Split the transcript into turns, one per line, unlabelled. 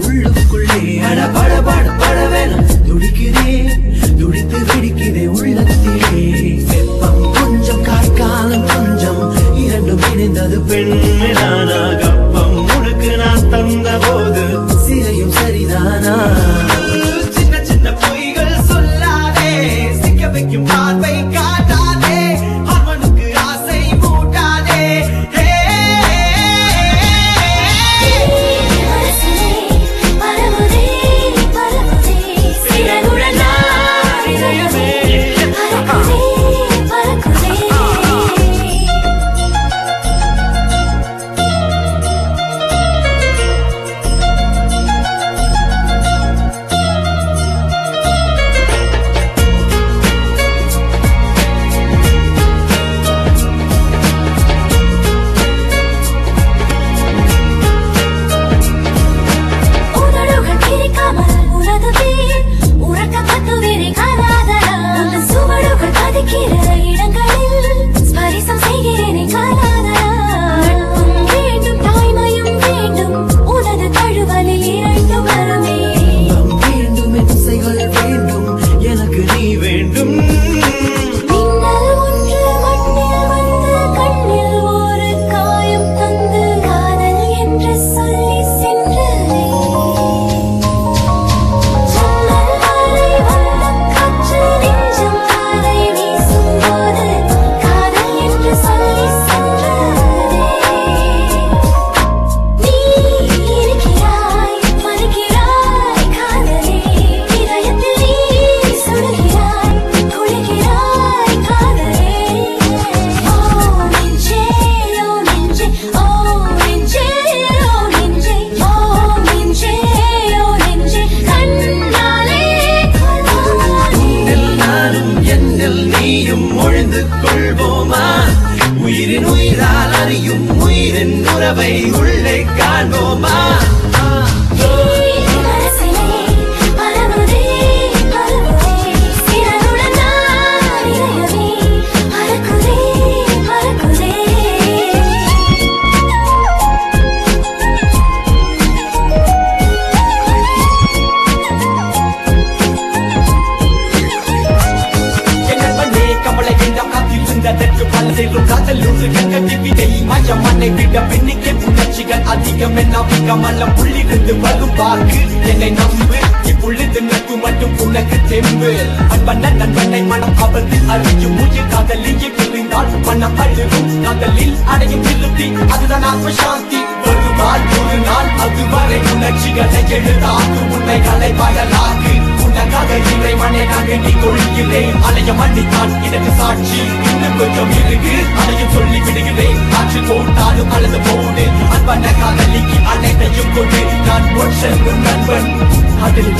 உள்ளுக்குள்ளே அட பட பட படவென துடிக்கிறேன் துடித்து வெடிக்கிறே உள்ளத்திலே வெப்பம் கொஞ்சம் காய்காலம் கொஞ்சம் இரண்டும் இணைந்தது பெண்மைதானா கப்பம் உனக்கு நான் தந்த போது சிறையும் சரிதானா சின்ன சின்ன பொய்கள் சொல்லாதே சிக்க வைக்கும் பார்வை காட்டாதே அவனுக்கு ஆசை மூட்டாதே ஹே
மனசிலே பரவுதே பரவுதே சிறகுடன் நான் இதயமே பறக்குதே பறக்குதே உதடுகள் பிரிக்காமல் உனது பேர் உறக்க கத்துவினை காணாதடா உன் சுவடுகள் பதிக்கிற இடங்களில் ஸ்பரிசம் செய்கிறேனே காணாதடா நட்பும் வேண்டும் தாய்மையும் வேண்டும் உனது தழுவலில் இரண்டு வருமே
நம் வேண்டும் இசைகள் வேண்டும் எனக்கு நீ வேண்டும்
மின்னல் ஒன்று மண்ணில் வந்து கண்ணில் ஒரு காயம் தந்து காதல் என்று சொல்லி சென்றதே ஜன்னல் வரை வந்த காற்று நெஞ்சம் காதை வீசும்போது காதல் என்று சொல்லி சென்றதே நீ இருக்கிறாய் மறுக்கிறாய் காதலே இதயத்தில் நீ சுடுகிறாய் குளிக்கிறாய் காதலே ஓ நெஞ்சே ஓ நெஞ்சே ஓ நெஞ்சே ஓ நெஞ்சே ஓ நெஞ்சே ஓ நெஞ்சே கண்ணாலே
உன்னில் நானும் என்னில் நீயும் ஒழிந்து கொள்வோமா உயிரின் உயிரால் அறியும் உயிரின் உறவை உள்ளே காண்போமா
மனசிலே பரவுதே பரவுதே சிறகுடன் நான் இதயமே பறக்குதே பறக்குதே
என்ன பண்ணே கவலை வேண்டாம் காத்திருந்ததற்கு பல சேரும் காதலூறு கண்கட்டி விதை மயம் மண்ணை விட பெண்ணுக்கே புணர்ச்சிகள் அதிகம் என்ன கமலம் புள்ளிருந்து வரும் வாக்கு என்னை நம்பு இப்பொழுது நட்பு மட்டும் உனக்கு தெம்பு அன்பன நண்பனை மனம் அவர்கள் அறியும் உயிர் காதலியை பிரிந்தால் மனம் அழுகும் காதலில் அடையும் திருப்தி அதுதான் ஆத்ம சாந்தி வருவாள் ஒரு நாள் அதுவரை உணர்ச்சிகளை எழுதாக்கு உண்மைகளை பகலாக்கு உனக்காக இறைவனை நான் வேண்டிக் கொள்கிறேன் அலைய மன்னித்தான் இதற்கு சாட்சி இன்னும் கொஞ்சம் இருக்கு அதையும் சொல்லி விடுகிறேன் காற்று போட்டாலும் அழுது போடு அன்பன காதலிக்கு அனைத்தையும் கொண்டு நான் ஒரு செல்லும் நண்பன் அதில்